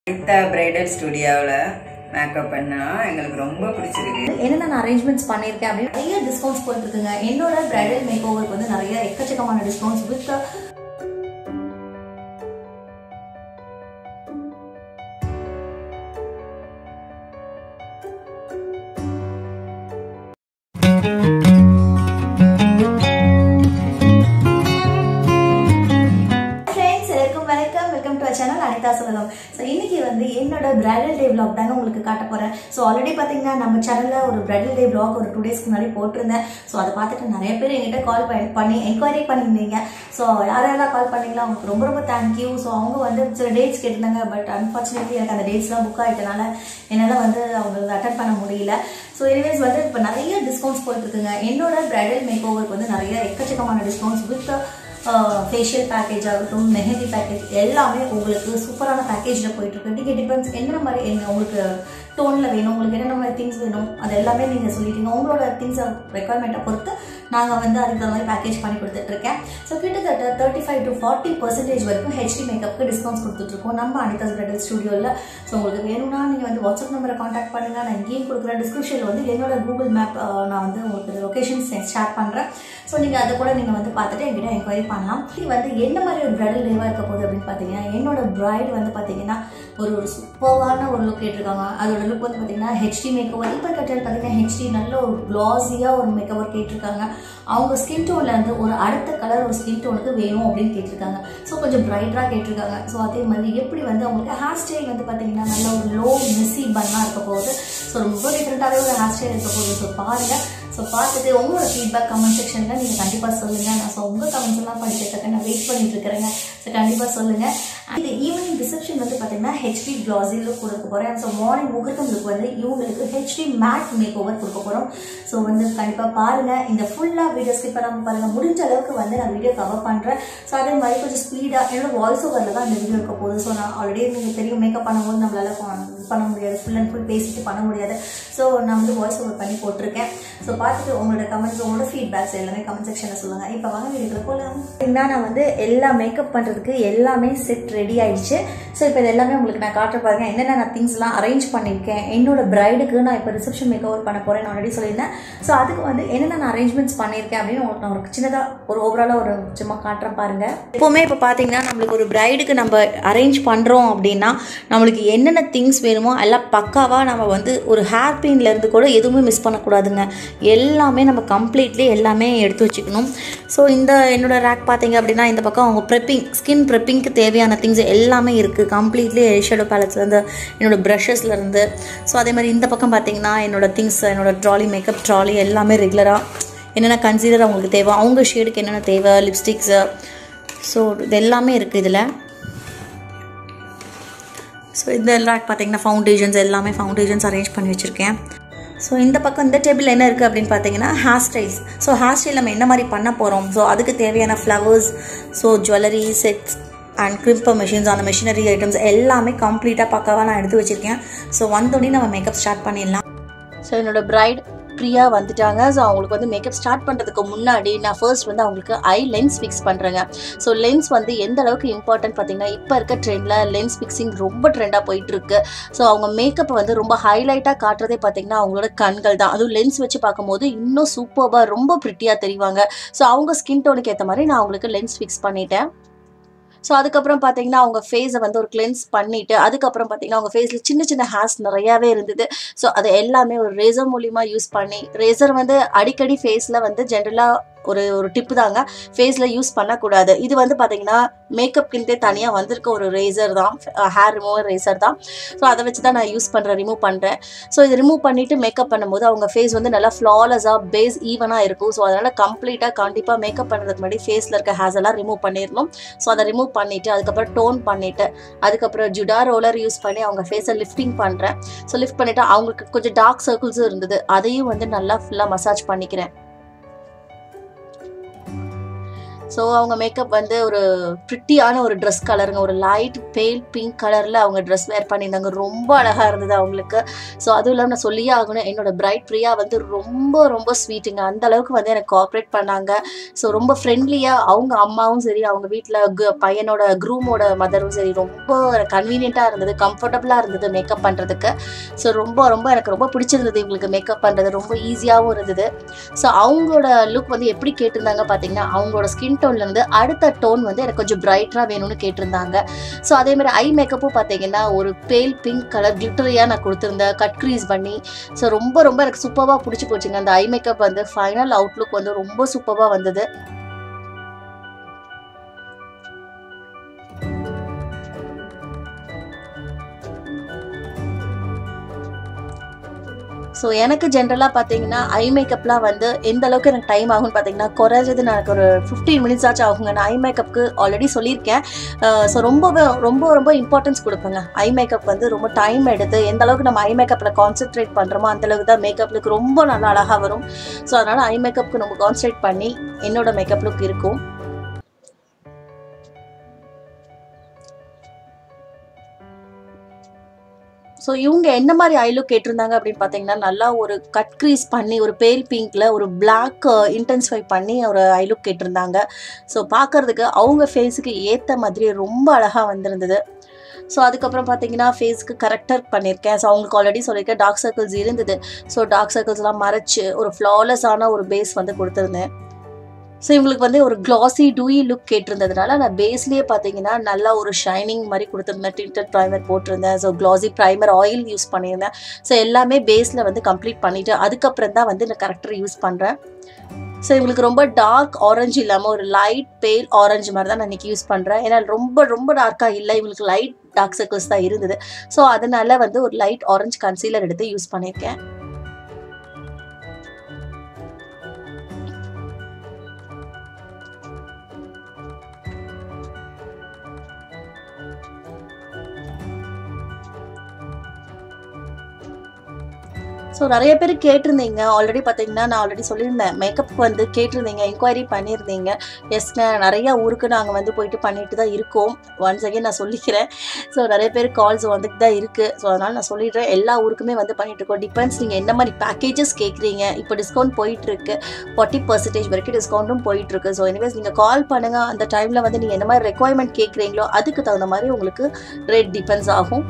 Anitha bridal ஸ்டுடியோவில் makeup பண்ணா எங்களுக்கு ரொம்ப பிடிச்சிருக்கு என்னென்ன அரேஞ்ச்மெண்ட்ஸ் பண்ணியிருக்கேன் அப்படின்னு நிறைய டிஸ்கவுண்ட்ஸ் போயிட்டு இருக்குங்க என்னோட பிரைடல் மேக் ஓவருக்கு வந்து நிறைய எக்கச்சக்கமான டிஸ்கவுண்ட்ஸ் வித் ஃப்ரெண்ட்ஸ் எல்லாருக்கும் வணக்கம் வெல்கம் டு சேனல் அனிதா சொல்லலாம் ஸோ இன்னைக்கு வந்து என்னோட பிரைடல் டே vlog தாங்க உங்களுக்கு காட்ட போறேன் ஸோ ஆல்ரெடி பார்த்தீங்கன்னா நம்ம சேனலில் ஒரு பிரைடல் டே vlog ஒரு டூ டேஸ்க்கு முன்னாடி போட்டிருந்தேன் ஸோ அதை பார்த்துட்டு நிறைய பேர் என்கிட்ட கால் பண்ணி என்கொயரி பண்ணியிருந்தீங்க ஸோ யார் யாரெல்லாம் கால் பண்ணீங்களா அவங்களுக்கு ரொம்ப ரொம்ப தேங்க்யூ ஸோ அவங்க வந்து சில டேட்ஸ் கேட்டிருந்தாங்க பட் அன்ஃபார்ச்சுனேட்லி எனக்கு அந்த டேட்ஸ்லாம் புக் ஆகிட்டனால என்னால் வந்து அவங்களுக்கு அட்டன் பண்ண முடியல ஸோ எனிவேஸ் வந்து இப்போ நிறைய டிஸ்கவுண்ட்ஸ் போயிட்டு இருக்குங்க என்னோட பிரைடல் மேக் ஓவருக்கு வந்து நிறைய எக்கச்சக்கமான டிஸ்கவுண்ட்ஸ் வித் ஃபேஷியல் பேக்கேஜ் ஆகட்டும் மெஹந்தி பேக்கேஜ் எல்லாமே உங்களுக்கு சூப்பரான பேக்கேஜில் போயிட்டுருக்கு நீங்கள் டிபெண்ட்ஸ் என்னென்ன மாதிரி என்ன உங்களுக்கு டோனில் வேணும் உங்களுக்கு என்னென்ன மாதிரி திங்ஸ் வேணும் அது எல்லாமே நீங்கள் சொல்லிட்டீங்க உங்களோட திங்ஸை ரெக்குவயர்மெண்ட்டை பொறுத்து நாங்கள் வந்து அதுக்கு தகுந்த மாதிரி பேக்கேஜ் பண்ணி கொடுத்துட்ருக்கேன் ஸோ கிட்டத்தட்ட thirty five to forty percentage வரைக்கும் ஹெச்டி மேக்கப்புக்கு டிஸ்கவுண்ட்ஸ் கொடுத்துட்ருக்கோம் நம்ம அனிதாஸ் பிரைடல் ஸ்டுடியோவில் ஸோ உங்களுக்கு வேணும்னா நீங்கள் வந்து வாட்ஸ்அப் நம்பரை காண்டாக்ட் பண்ணுங்கள் நான் இங்கேயும் கொடுக்குற டிஸ்கிரிப்ஷனில் வந்து என்னோட கூகுள் மேப் நான் வந்து உங்களுக்கு லொக்கேஷன்ஸ் ஷேர் பண்ணுறேன் ஸோ நீங்கள் அதை கூட நீங்கள் வந்து பார்த்துட்டு என்கிட்ட என்கொயரி பண்ணலாம் இது வந்து என்ன மாதிரி ஒரு பிரைடல் டேவாக இருக்க போகுது அப்படின்னு பார்த்தீங்கன்னா என்னோட பிரைடு வந்து பார்த்தீங்கன்னா ஒரு ஒரு சூப்பரான ஒரு லுக் கேட்டிருக்காங்க அதோட லுக் வந்து பார்த்தீங்கன்னா ஹெச்டி மேக் ஓவர் இப்போ கட்டல் பார்த்தீங்கன்னா ஹெச்டி நல்ல ஒரு க்ளாஸியாக ஒரு மேக் ஓவர் கேட்டிருக்காங்க அவங்க ஸ்கின் டோன்ல இருந்து ஒரு அடுத்த கலர் ஒரு ஸ்கின் டோனுக்கு வேணும் அப்படின்னு கேட்டிருக்காங்க ஸோ கொஞ்சம் பிரைட்டாக கேட்டிருக்காங்க ஸோ அதே மாதிரி எப்படி வந்து அவங்களுக்கு ஹேர் ஸ்டைல் வந்து பார்த்தீங்கன்னா நல்ல ஒரு லோ மெஸ்ஸி பண்ணாக இருக்க போகுது ஸோ ரொம்ப டிஃப்ரெண்ட்டாகவே ஒரு ஹேர் ஸ்டைல் இருக்க போகுது ஸோ பாருங்கள் ஸோ பார்த்துட்டு உங்களோட ஃபீட்பேக் கமெண்ட் செக்ஷனில் நீங்கள் கண்டிப்பாக சொல்லுங்கள் நான் ஸோ உங்கள் கமெண்ட்ஸ் எல்லாம் படிக்கிறதுக்கு நான் வெயிட் பண்ணிட்டு இருக்கிறேங்க ஸோ கண்டிப்பாக சொல்லுங்கள் இது ஈவினிங் ரிசப்ஷன் வந்து பார்த்தீங்கன்னா ஹெச்டி க்ளாஸி லுக் கொடுக்க போகிறேன் ஸோ மார்னிங் முகூர்த்தம் லுக் வந்து இவங்களுக்கு ஹெச்டி மேட் மேக் ஓவர் கொடுக்க போகிறோம் ஸோ வந்து கண்டிப்பாக பாருங்கள் இந்த ஃபுல்லாக வீடியோ ஸ்கிப் பண்ணாமல் பாருங்கள் முடிஞ்ச அளவுக்கு வந்து நான் வீடியோ கவர் பண்ணுறேன் ஸோ அதே மாதிரி கொஞ்சம் ஸ்பீடாக என்னோட வாய்ஸ் ஓவரில் தான் இந்த வீடியோ இருக்க போகுது ஸோ நான் ஆல்ரெடி நீங்கள் தெரியும் மேக்கப் பண்ணும்போது நம்மளால இது பண்ண முடியாது ஃபுல் அண்ட் ஃபுல் பேசிட்டு பண்ண முடியாது ஸோ நான் வந்து வாய்ஸ் ஓவர் பண்ணி போட்டிருக்கேன் ஸோ பார்த்துட்டு உங்களோட கமெண்ட்ஸ் உங்களோட ஃபீட்பேக்ஸ் எல்லாமே கமெண்ட் செக்ஷனில் சொல்லுங்கள் இப்போ வாங்க வீடியோக்குள்ள போகலாம் நான் வந்து எல்லா மேக்கப் பண்ணுறதுக்கு எல்லாமே செட் ரெடி ஆயிடுச்சு ஸோ இப்போ இது எல்லாமே உங்களுக்கு நான் காட்டுற பாருங்க என்னென்ன நான் திங்ஸ்லாம் அரேஞ்ச் பண்ணியிருக்கேன் என்னோட பிரைடுக்கு நான் இப்போ ரிசப்ஷன் மேக் ஓவர் பண்ண போகிறேன் நான் ஆல்ரெடி சொல்லியிருந்தேன் ஸோ அதுக்கு வந்து என்னென்ன நான் அரேஞ்ச்மெண்ட்ஸ் பண்ணியிருக்கேன் அப்படின்னு உங்களுக்கு நான் ஒரு சின்னதாக ஒரு ஓவராலாக ஒரு சும்மா காட்டுறேன் பாருங்க எப்போவுமே இப்போ பார்த்தீங்கன்னா நம்மளுக்கு ஒரு பிரைடுக்கு நம்ம அரேஞ்ச் பண்ணுறோம் அப்படின்னா நம்மளுக்கு என்னென்ன திங்ஸ் வேணுமோ எல்லாம் பக்காவாக நம்ம வந்து ஒரு ஹேர் பின்லேருந்து கூட எதுவுமே மிஸ் பண்ணக்கூடாதுங்க எல்லாமே நம்ம கம்ப்ளீட்லி எல்லாமே எடுத்து வச்சுக்கணும் ஸோ இந்த என்னோட ரேக் பார்த்தீங்க அப்படின்னா இந்த பக்கம் அவங்க ப்ரெப்பிங் ஸ்கின் ப்ரெப்பிங்க்கு தேவையான திங்ஸ் எல்லாமே இருக்குது கம்ப்ளீட்லி ஷேடோ பேலட்ஸ்லேருந்து என்னோட ப்ரஷஸ்லேருந்து ஸோ அதே மாதிரி இந்த பக்கம் பார்த்தீங்கன்னா என்னோட திங்ஸ் என்னோட ட்ராலி மேக்கப் ட்ராலி எல்லாமே ரெகுலராக என்னென்ன கன்சீலர் அவங்களுக்கு தேவை அவங்க ஷேடுக்கு என்னென்ன தேவை லிப்ஸ்டிக்ஸு ஸோ இது எல்லாமே இருக்குது இதில் ஸோ இந்த ரேக் பார்த்தீங்கன்னா ஃபவுண்டேஷன்ஸ் எல்லாமே ஃபவுண்டேஷன்ஸ் அரேஞ்ச் பண்ணி வச்சுருக்கேன் ஸோ இந்த பக்கம் இந்த டேபிள் என்ன இருக்குது அப்படின்னு பார்த்தீங்கன்னா hair styles so hair style நம்ம என்ன மாதிரி பண்ண போகிறோம் ஸோ அதுக்கு தேவையான flowers so jewellery sets and gripper machines அந்த மிஷினரி ஐட்டம்ஸ் எல்லாமே கம்ப்ளீட்டாக பக்காவாக நான் எடுத்து வச்சுருக்கேன் ஸோ வந்தோடனே நம்ம மேக்கப் ஸ்டார்ட் பண்ணிடலாம் ஸோ என்னோட பிரைட் ப்ரியா வந்துட்டாங்க ஸோ அவங்களுக்கு வந்து மேக்கப் ஸ்டார்ட் பண்ணுறதுக்கு முன்னாடி நான் ஃபர்ஸ்ட் வந்து அவங்களுக்கு ஐ லென்ஸ் ஃபிக்ஸ் பண்ணுறேங்க ஸோ லென்ஸ் வந்து எந்த அளவுக்கு இம்பார்ட்டன்ட் பார்த்தீங்கன்னா இப்போ இருக்க ட்ரெண்டில் லென்ஸ் ஃபிக்ஸிங் ரொம்ப ட்ரெண்டாக போயிட்டு இருக்கு ஸோ அவங்க மேக்கப் வந்து ரொம்ப ஹைலைட்டாக காட்டுறதே பார்த்தீங்கன்னா அவங்களோட கண்கள் தான் அதுவும் லென்ஸ் வச்சு பார்க்கும்போது இன்னும் சூப்பராக ரொம்ப ப்ரிட்டியாக தெரிவாங்க ஸோ அவங்க ஸ்கின் டோனுக்கு ஏற்ற மாதிரி நான் அவங்களுக்கு லென்ஸ் ஃபிக்ஸ் பண்ணிட்டேன் ஸோ அதுக்கப்புறம் பார்த்தீங்கன்னா அவங்க ஃபேஸை வந்து ஒரு கிளென்ஸ் பண்ணிட்டு அதுக்கப்புறம் பார்த்தீங்கன்னா அவங்க ஃபேஸில் சின்ன சின்ன ஹேர்ஸ் நிறையாவே இருந்தது ஸோ அது எல்லாமே ஒரு ரேசர் மூலிமா யூஸ் பண்ணி ரேசர் வந்து அடிக்கடி ஃபேஸில் வந்து ஜென்ரலாக ஒரு ஒரு டிப்பு தாங்க ஃபேஸில் யூஸ் பண்ணக்கூடாது இது வந்து பார்த்தீங்கன்னா மேக்கப்கின்றே தனியாக வந்திருக்க ஒரு ரேசர் தான் ஹேர் ரிமூவர் ரேசர் தான் ஸோ அதை வச்சு தான் நான் யூஸ் பண்ணுறேன் ரிமூவ் பண்ணுறேன் ஸோ இது ரிமூவ் பண்ணிவிட்டு மேக்கப் பண்ணும்போது அவங்க ஃபேஸ் வந்து நல்லா ஃப்ளாலஸாக பேஸ் ஈவனாக இருக்கும் ஸோ அதனால் கம்ப்ளீட்டாக கண்டிப்பாக மேக்கப் பண்ணுறதுக்கு முன்னாடி ஃபேஸில் இருக்க ஹேர்ஸ் எல்லாம் ரிமூவ் பண்ணிடணும் ஸோ அதை ரிமூவ் பண்ணிவிட்டு அதுக்கப்புறம் டோன் பண்ணிவிட்டு அதுக்கப்புறம் ஜுடா ரோலர் யூஸ் பண்ணி அவங்க ஃபேஸை லிஃப்டிங் பண்ணுறேன் ஸோ லிஃப்ட் பண்ணிவிட்டு அவங்களுக்கு கொஞ்சம் டார்க் சர்க்கிள்ஸும் இருந்தது அதையும் வந்து நல்லா ஃபுல்லாக மசாஜ் பண்ணிக்கிறேன் ஸோ அவங்க மேக்கப் வந்து ஒரு ப்ரிட்டியான ஒரு ட்ரெஸ் கலருங்க ஒரு லைட் பேல் பிங்க் கலரில் அவங்க ட்ரெஸ் வேர் பண்ணியிருந்தாங்க ரொம்ப அழகாக இருந்தது அவங்களுக்கு ஸோ அதுவும் இல்லாமல் நான் சொல்லியே ஆகணும் என்னோட பிரைட் பிரியா வந்து ரொம்ப ரொம்ப ஸ்வீட்டுங்க அந்த அளவுக்கு வந்து எனக்கு கோஆப்ரேட் பண்ணாங்க ஸோ ரொம்ப ஃப்ரெண்ட்லியாக அவங்க அம்மாவும் சரி அவங்க வீட்டில் பையனோட க்ரூமோட மதரும் சரி ரொம்ப கன்வீனியண்ட்டாக இருந்தது கம்ஃபர்டபுளாக இருந்தது மேக்கப் பண்ணுறதுக்கு ஸோ ரொம்ப ரொம்ப எனக்கு ரொம்ப பிடிச்சிருந்தது இவங்களுக்கு மேக்கப் பண்ணுறது ரொம்ப ஈஸியாகவும் இருந்தது ஸோ அவங்களோட லுக் வந்து எப்படி கேட்டிருந்தாங்க பார்த்தீங்கன்னா அவங்களோட ஸ்கின் டோன்லேருந்து அடுத்த டோன் வந்து எனக்கு கொஞ்சம் பிரைட்டாக வேணும்னு கேட்டிருந்தாங்க ஸோ அதே மாதிரி ஐ மேக்கப்பும் பார்த்தீங்கன்னா ஒரு பேல் பிங்க் கலர் கிளிட்டரியாக நான் கொடுத்துருந்தேன் கட் க்ரீஸ் பண்ணி ஸோ ரொம்ப ரொம்ப எனக்கு சூப்பராக பிடிச்சி போச்சுங்க அந்த ஐ மேக்கப் வந்து ஃபைனல் அவுட்லுக் வந்து ரொம்ப சூப்பராக வந்தது ஸோ எனக்கு ஜென்ரலாக பார்த்தீங்கன்னா ஐ மேக்கப்லாம் வந்து எந்த அளவுக்கு எனக்கு டைம் ஆகும்னு பார்த்தீங்கன்னா குறைஞ்சது எனக்கு ஒரு ஃபிஃப்டீன் மினிட்ஸ் ஆச்சு ஆகுங்க நான் ஐ மேக்கப்புக்கு ஆல்ரெடி சொல்லியிருக்கேன் ஸோ ரொம்ப ரொம்ப ரொம்ப இம்பார்ட்டன்ஸ் கொடுப்பேங்க ஐ மேக்கப் வந்து ரொம்ப டைம் எடுத்து எந்த அளவுக்கு நம்ம ஐ மேக்கப்பில் கான்சென்ட்ரேட் பண்ணுறோமோ அந்த அளவுக்கு தான் மேக்கப் லுக் ரொம்ப நல்லா அழகாக வரும் ஸோ அதனால் ஐ மேக்கப்புக்கு நம்ம கான்சென்ட்ரேட் பண்ணி என்னோட மேக்கப் லுக் இருக்கும் ஸோ இவங்க என்ன மாதிரி ஐ லுக் கேட்டிருந்தாங்க அப்படின்னு பார்த்தீங்கன்னா நல்லா ஒரு கட் க்ரீஸ் பண்ணி ஒரு பேல் பிங்க்ல ஒரு பிளாக் இன்டென்சிஃபை பண்ணி ஒரு ஐ லுக் கேட்டிருந்தாங்க ஸோ பார்க்கறதுக்கு அவங்க ஃபேஸுக்கு ஏற்ற மாதிரி ரொம்ப அழகாக வந்திருந்தது ஸோ அதுக்கப்புறம் பார்த்தீங்கன்னா ஃபேஸ்க்கு கரெக்டர் பண்ணியிருக்கேன் ஸோ அவங்களுக்கு ஆல்ரெடி சொல்லியிருக்கேன் டார்க் சர்க்கிள்ஸ் இருந்தது ஸோ டார்க் சர்க்கிள்ஸ்லாம் மறைச்சு ஒரு ஃப்ளாலெஸ்ஸான ஒரு பேஸ் வந்து கொடுத்துருந்தேன் ஸோ இவங்களுக்கு வந்து ஒரு கிளாசி டூயி லுக் கேட்டிருந்ததுனால நான் பேஸ்லேயே பார்த்தீங்கன்னா நல்லா ஒரு ஷைனிங் மாதிரி கொடுத்துருந்தேன் டிண்டட் ப்ரைமர் போட்டிருந்தேன் so classy primer oil use பண்ணியிருந்தேன் ஸோ எல்லாமே பேஸில் வந்து கம்ப்ளீட் பண்ணிவிட்டு அதுக்கப்புறம் தான் வந்து நான் கரெக்டர் யூஸ் பண்ணுறேன் ஸோ இவங்களுக்கு ரொம்ப டார்க் ஆரஞ்சு இல்லாமல் ஒரு லைட் பேல் ஆரஞ்சு மாதிரி தான் நான் இன்றைக்கி யூஸ் பண்ணுறேன் ஏன்னா ரொம்ப ரொம்ப டார்க்காக இல்லை இவங்களுக்கு லைட் டார்க் சர்க்கிள்ஸ் தான் இருந்தது ஸோ அதனால வந்து ஒரு லைட் ஆரஞ்சு கன்சீலர் எடுத்து யூஸ் பண்ணியிருக்கேன் ஸோ நிறைய பேர் கேட்டிருந்தீங்க ஆல்ரெடி பார்த்தீங்கன்னா நான் ஆல்ரெடி சொல்லியிருந்தேன் மேக்கப் வந்து கேட்டிருந்தீங்க என்கொயரி பண்ணியிருந்தீங்க எஸ்ங்க நிறைய ஊருக்கு நாங்கள் வந்து போயிட்டு பண்ணிட்டு தான் இருக்கோம் ஒன்ஸ் அகேன் நான் சொல்லிக்கிறேன் ஸோ நிறைய பேர் கால்ஸ் வந்துட்டு தான் இருக்குது ஸோ அதனால் நான் சொல்லிடுறேன் எல்லா ஊருக்குமே வந்து பண்ணிட்டு இருக்கோம் டிபெண்ட்ஸ் நீங்கள் என்ன மாதிரி பேக்கேஜஸ் கேட்குறீங்க இப்போ டிஸ்கவுண்ட் போயிட்டுருக்கு ஃபார்ட்டி பர்சன்டேஜ் வரைக்கும் டிஸ்கவுண்ட்டும் போயிட்டுருக்கு ஸோ எனிவேஸ் நீங்கள் கால் பண்ணுங்கள் அந்த டைமில் வந்து நீங்கள் என்ன மாதிரி ரெக்குவயர்மெண்ட் கேட்குறீங்களோ அதுக்கு தகுந்த மாதிரி உங்களுக்கு ரேட் டிபெண்ட்ஸ் ஆகும்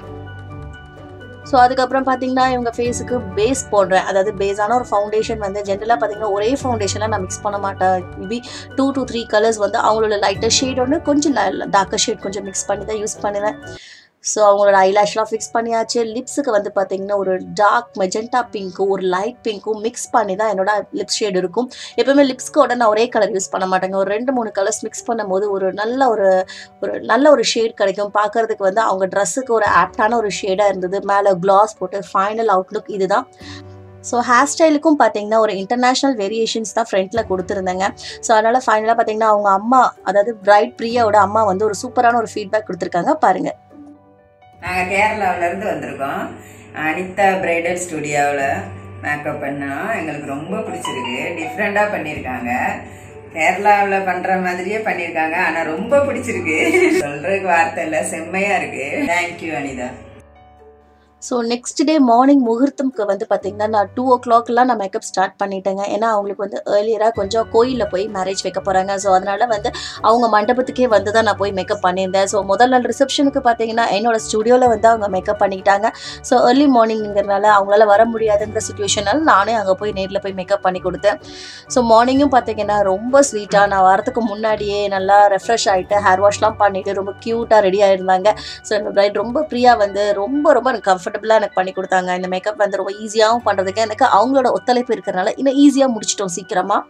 ஸோ அதுக்கப்புறம் பார்த்தீங்கன்னா இவங்க ஃபேஸுக்கு பேஸ் போடுறேன் அதாவது பேஸான ஒரு ஃபவுண்டேஷன் வந்து ஜென்ரலாக பார்த்தீங்கன்னா ஒரே ஃபவுண்டேஷனில் நான் மிக்ஸ் பண்ண மாட்டேன் maybe two to three colours வந்து அவங்களோட லைட்டர் ஷேட் ஒன்று கொஞ்சம் டார்க்கர் ஷேட் கொஞ்சம் மிக்ஸ் பண்ணி தான் யூஸ் பண்ணுவேன் ஸோ அவங்களோட ஐலாஷ்லாம் ஃபிக்ஸ் பண்ணியாச்சு லிப்ஸுக்கு வந்து பார்த்தீங்கன்னா ஒரு டார்க் மெஜெண்டா பிங்க்கும் ஒரு லைட் பிங்க்கும் மிக்ஸ் பண்ணி தான் என்னோட லிப்ஸ் ஷேட் இருக்கும் எப்பவுமே லிப்ஸ்க்கோட நான் ஒரே கலர் யூஸ் பண்ண மாட்டேங்க ஒரு ரெண்டு மூணு கலர்ஸ் மிக்ஸ் பண்ணும்போது ஒரு நல்ல ஒரு ஒரு நல்ல ஒரு ஷேட் கிடைக்கும் பார்க்கறதுக்கு வந்து அவங்க ட்ரெஸ்ஸுக்கு ஒரு ஆப்டான ஒரு ஷேடாக இருந்தது மேலே கிளாஸ் போட்டு ஃபைனல் அவுட்லுக் இதுதான் ஸோ ஹேர் ஸ்டைலுக்கும் பார்த்தீங்கன்னா ஒரு இன்டர்நேஷ்னல் வேரியேஷன்ஸ் தான் ஃப்ரண்ட்டில் கொடுத்துருந்தேங்க ஸோ அதனால் ஃபைனலாக பார்த்தீங்கன்னா அவங்க அம்மா அதாவது பிரைட் பிரியாவோட அம்மா வந்து ஒரு சூப்பரான ஒரு ஃபீட்பேக் கொடுத்துருக்காங்க பாருங்கள் நாங்கள் கேரளாவிலேருந்து வந்திருக்கோம் அனிதா பிரைடல் ஸ்டுடியோவில் மேக்கப் பண்ணோம் எங்களுக்கு ரொம்ப பிடிச்சிருக்கு டிஃப்ரெண்ட்டாக பண்ணியிருக்காங்க கேரளாவில் பண்ணுற மாதிரியே பண்ணியிருக்காங்க ஆனால் ரொம்ப பிடிச்சிருக்கு சொல்கிறதுக்கு வார்த்தை இல்லை செம்மையாக இருக்கு thank you Anitha so next day morning முகூர்த்தம்க்கு வந்து பார்த்தீங்கன்னா நான் டூ ஓ கிளாக்லாம் நான் மேக்கப் ஸ்டார்ட் பண்ணிட்டேங்க ஏன்னா அவங்களுக்கு வந்து ஏர்லியராக கொஞ்சம் கோயிலில் போய் மேரேஜ் வைக்க போகிறாங்க ஸோ அதனால வந்து அவங்க மண்டபத்துக்கே வந்து தான் நான் போய் மேக்கப் பண்ணியிருந்தேன் ஸோ முதல் நாள் ரிசப்ஷனுக்கு பார்த்தீங்கன்னா என்னோட ஸ்டுடியோவில் வந்து அவங்க மேக்கப் பண்ணிக்கிட்டாங்க ஸோ ஏர்லி மார்னிங்கிறனால அவங்களால வர முடியாதுங்கிற சுச்சுவேஷனால் நானே அங்கே போய் நேரில் போய் மேக்கப் பண்ணி கொடுத்தேன் ஸோ மார்னிங்கும் பார்த்தீங்கன்னா ரொம்ப ஸ்வீட்டாக நான் வரதுக்கு முன்னாடியே நல்லா ரெஃப்ரெஷ் ஆகிட்டு ஹேர் வாஷ்லாம் பண்ணிட்டு ரொம்ப க்யூட்டாக ரெடி ஆயிருந்தாங்க ஸோ இந்த பிரைட் ரொம்ப ஃப்ரீயாக வந்து ரொம்ப ரொம்ப எனக்கு கம்ஃபர்டபுளாக எனக்கு பண்ணி கொடுத்தாங்க இந்த மேக்கப் வந்து ரொம்ப ஈஸியாகவும் பண்ணுறதுக்கு எனக்கு அவங்களோட ஒத்துழைப்பு இருக்கிறனால இன்னும் ஈஸியாக முடிச்சிட்டோம் சீக்கிரமாக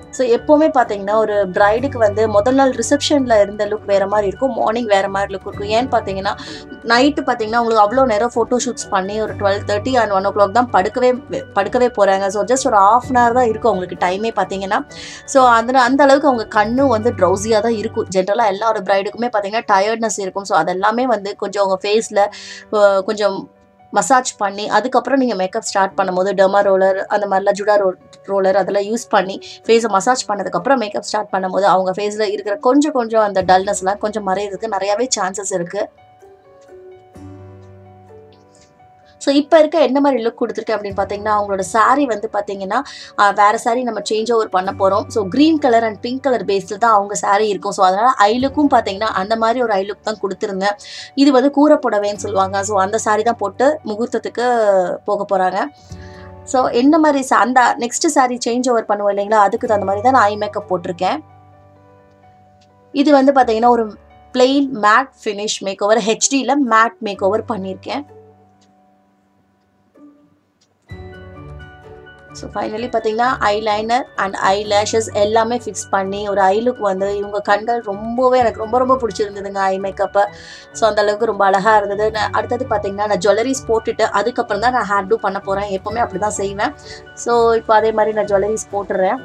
ஸோ எப்போவுமே பார்த்தீங்கன்னா ஒரு பிரைடுக்கு வந்து முதல் நாள் ரிசப்ஷனில் இருந்த லுக் வேறு மாதிரி இருக்கும் மார்னிங் வேறு மாதிரி லுக் இருக்கும் ஏன்னு பார்த்தீங்கன்னா நைட்டு பார்த்தீங்கன்னா உங்களுக்கு அவ்வளோ நேரம் ஃபோட்டோ ஷூட்ஸ் பண்ணி ஒரு twelve thirty and one o'clock தான் படுக்கவே படுக்கவே போகிறாங்க ஸோ ஜஸ்ட் ஒரு ஆஃப் அன் ஹவர் தான் இருக்கும் அவங்களுக்கு டைமே பார்த்தீங்கன்னா ஸோ அதில் அந்த அளவுக்கு அவங்க கண்ணும் வந்து ட்ரௌசியாக தான் இருக்கும் ஜென்ரலாக எல்லா ஒரு பிரைடுக்குமே பார்த்தீங்கன்னா டயர்ட்னஸ் இருக்கும் ஸோ அதெல்லாமே வந்து கொஞ்சம் அவங்க ஃபேஸில் கொஞ்சம் மசாஜ் பண்ணி அதுக்கப்புறம் நீங்கள் மேக்கப் ஸ்டார்ட் பண்ணும்போது டெர்மா ரோலர் அந்த மாதிரிலாம் ஜுடா ரோ ரோலர் அதெல்லாம் யூஸ் பண்ணி ஃபேஸை மசாஜ் பண்ணதுக்கப்புறம் மேக்கப் ஸ்டார்ட் பண்ணும்போது அவங்க ஃபேஸில் இருக்கிற கொஞ்சம் கொஞ்சம் அந்த டல்னஸ்லாம் கொஞ்சம் மறையிறதுக்கு நிறையாவே சான்சஸ் இருக்குது ஸோ இப்போ இருக்க என்ன மாதிரி லுக் கொடுத்துருக்கேன் அப்படின்னு பார்த்தீங்கன்னா அவங்களோட saree வந்து பார்த்தீங்கன்னா ஆஹ், வேற saree நம்ம சேஞ்ச் ஓவர் பண்ண போகிறோம் so green colour and pink colour பேஸில் தான் அவங்க saree இருக்கும் ஸோ அதனால் ஐலுக்கும் பார்த்தீங்கன்னா அந்த மாதிரி ஒரு ஐலுக் தான் கொடுத்துருந்தேன் இது வந்து கூரை புடவைன்னு சொல்லுவாங்க ஸோ அந்த saree தான் போட்டு முகூர்த்தத்துக்கு போக போகிறாங்க ஸோ என்ன மாதிரி sa- அந்த நெக்ஸ்ட் saree சேஞ்ச் ஓவர் பண்ணுவோம் இல்லைங்களா அதுக்கு தகுந்த மாதிரி தான் நான் ஐ மேக்கப் போட்டிருக்கேன் இது வந்து பார்த்தீங்கன்னா ஒரு plain matte finish make over ஹெச்டியில் மேட் மேக் ஓவர் பண்ணியிருக்கேன் ஸோ ஃபைனலி பார்த்தீங்கன்னா ஐலைனர் அண்ட் ஐ லேஷஸ் எல்லாமே ஃபிக்ஸ் பண்ணி ஒரு ஐ லுக் வந்து இவங்க கண்கள் ரொம்பவே எனக்கு ரொம்ப ரொம்ப பிடிச்சிருந்ததுங்க ஐ மேக்கப்பை ஸோ அந்த அளவுக்கு ரொம்ப அழகாக இருந்தது நான் அடுத்தது பார்த்தீங்கன்னா நான் ஜுவல்லரிஸ் போட்டுட்டு அதுக்கப்புறம் தான் நான் ஹேர் டூ பண்ண போகிறேன் எப்போவுமே அப்படி தான் செய்வேன் ஸோ இப்போ அதே மாதிரி நான் ஜுவல்லரிஸ் போட்டுடுறேன்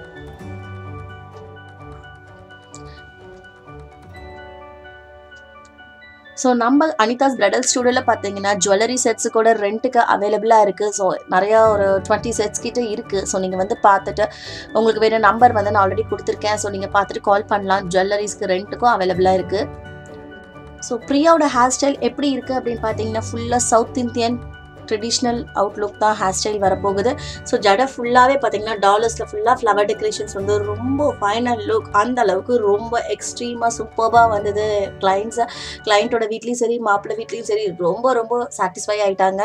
ஸோ நம்ம அனிதாஸ் பிரைடல் ஸ்டூடியோவில் பார்த்தீங்கன்னா ஜுவல்லரி செட்ஸு கூட ரெண்ட்டுக்கு அவைலபிளாக இருக்குது ஸோ நிறையா ஒரு டுவெண்ட்டி செட்ஸ் கிட்ட இருக்குது ஸோ நீங்கள் வந்து பார்த்துட்டு உங்களுக்கு வேணும் நம்பர் வந்து நான் ஆல்ரெடி கொடுத்துருக்கேன் ஸோ நீங்கள் பார்த்துட்டு கால் பண்ணலாம் ஜுவல்லரிஸ்க்கு ரெண்ட்டுக்கும் அவைலபிளாக இருக்குது ஸோ பிரியாவோட ஹேர் ஸ்டைல் எப்படி இருக்குது அப்படின்னு பார்த்தீங்கன்னா ஃபுல்லாக சவுத் இந்தியன் ட்ரெடிஷ்னல் அவுட்லுக் தான் ஹேர் ஸ்டைல் வரப்போகுது ஸோ ஜடை ஃபுல்லாகவே பார்த்தீங்கன்னா டாலர்ஸில் ஃபுல்லாக ஃப்ளவர் டெக்கரேஷன்ஸ் வந்து ரொம்ப ஃபைனல் லுக் அந்த அளவுக்கு ரொம்ப எக்ஸ்ட்ரீமாக சூப்பராக வந்தது கிளைண்ட்ஸை கிளைண்ட்டோட வீட்லேயும் சரி மாப்பிள்ளை வீட்லேயும் சரி ரொம்ப ரொம்ப சாட்டிஸ்ஃபை ஆயிட்டாங்க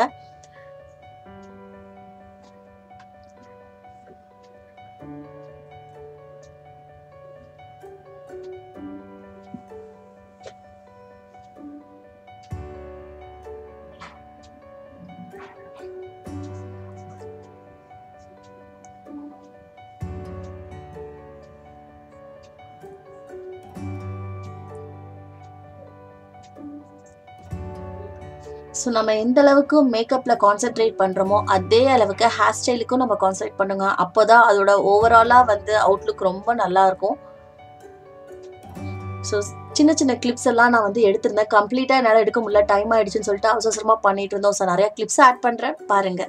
ஸோ நம்ம எந்த அளவுக்கு மேக்கப்பில் கான்சென்ட்ரேட் பண்ணுறோமோ அதே அளவுக்கு ஹேர் ஸ்டைலுக்கும் நம்ம கான்சென்ட்ரேட் பண்ணுங்க அப்போ தான் அதோட ஓவராலாக வந்து அவுட்லுக் ரொம்ப நல்லா இருக்கும் ஸோ சின்ன சின்ன கிளிப்ஸ் எல்லாம் நான் வந்து எடுத்திருந்தேன் கம்ப்ளீட்டாக என்னால் எடுக்க முடியல டைம் ஆயிடுச்சுன்னு சொல்லிட்டு அவசர அவசரமாக பண்ணிட்டு இருந்தோம் ஸோ நிறைய கிளிப்ஸ் ஆட் பண்ணுறேன் பாருங்க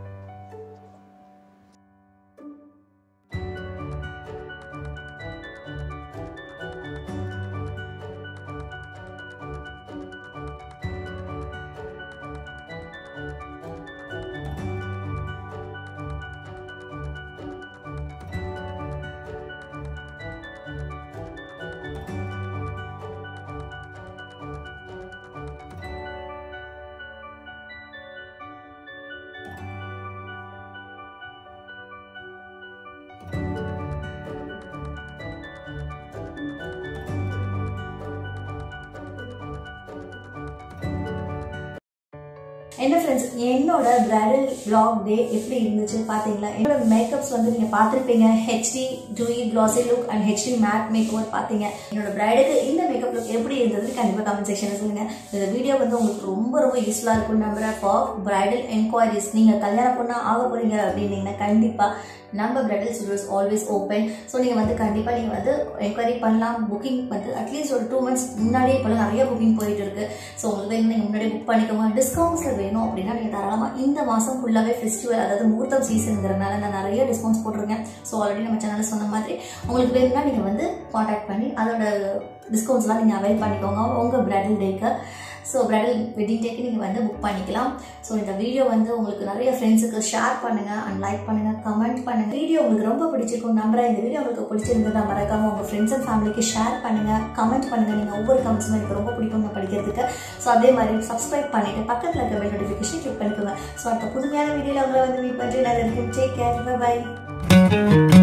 என்ன ஃப்ரெண்ட்ஸ் என்னோட பிரைடல் vlog டே எப்படி இருந்துச்சு பார்த்தீங்களா என்னோட மேக்கப்ஸ் வந்து நீங்கள் பார்த்துருப்பீங்க HD dewy glossy look and HD matte make over பார்த்தீங்க என்னோட பிரைடுக்கு இந்த மேக்கப் லுக் எப்படி இருந்தது கண்டிப்பாக கமெண்ட் செக்ஷனில் சொல்லுங்கள் இந்த வீடியோ வந்து உங்களுக்கு ரொம்ப ரொம்ப யூஸ்ஃபுல்லாக இருக்கும் நம்புறேன் ஃபார் பிரைடல் என்கொயரிஸ் நீங்கள் கல்யாணம் பொண்ணா ஆக போறீங்க அப்படின்னீங்கன்னா கண்டிப்பாக நம்ம bridal studios always open so நீங்கள் வந்து கண்டிப்பாக நீங்கள் வந்து என்கொயரி பண்ணலாம் புக்கிங் வந்து அட்லீஸ்ட் ஒரு டூ மந்த்ஸ் முன்னாடியே இப்போ நிறைய புக்கிங் போயிட்டு இருக்கு ஸோ உங்களுக்கு வேணும் நீங்கள் முன்னாடி புக் பண்ணிக்கோங்க டிஸ்கவுண்ட்ஸில் வேணும் அப்படின்னா நீங்கள் தாராளமாக இந்த மாதம் ஃபுல்லாகவே ஃபெஸ்டிவல் அதாவது முகூர்த்தம் சீசனுங்கிறனால நான் நிறைய டிஸ்கவுண்ட்ஸ் போட்டிருக்கேன் ஸோ ஆல்ரெடி நம்ம சேனலில் சொன்ன மாதிரி உங்களுக்கு வேணும்னா நீங்கள் வந்து காண்டாக்ட் பண்ணி அதோட டிஸ்கவுண்ட்ஸ்லாம் நீங்கள் அவைல் பண்ணிக்கோங்க உங்கள் பிரைடல் டேக்கு ஸோ பிரைடல் வெட்டிங் டேக்கு நீங்கள் வந்து புக் பண்ணிக்கலாம் ஸோ இந்த வீடியோ வந்து உங்களுக்கு நிறைய ஃப்ரெண்ட்ஸுக்கு ஷேர் பண்ணுங்கள் அண்ட் லைக் பண்ணுங்கள் கமெண்ட் பண்ணுங்கள் வீடியோ உங்களுக்கு ரொம்ப பிடிச்சிருக்கும் நம்புறேன் இந்த வீடியோ உங்களுக்கு பிடிச்சிருந்ததா மறக்காம உங்கள் ஃப்ரெண்ட்ஸ் அண்ட் ஃபேமிலிக்கு ஷேர் பண்ணுங்கள் கமெண்ட் பண்ணுங்கள் நீங்கள் ஒவ்வொரு கமெண்ட்ஸும் எனக்கு ரொம்ப பிடிக்கும் நான் படிக்கிறதுக்கு ஸோ அதே மாதிரி சப்ஸ்கிரைப் பண்ணிட்டு பக்கத்தில் இருக்க பெல் நோட்டிஃபிகேஷன் கிளிக் பண்ணிக்கோங்க ஸோ அடுத்த புதுமையான வீடியோவில் உங்களை வந்து மீட் பண்ணி நான் டேக் கேர் பை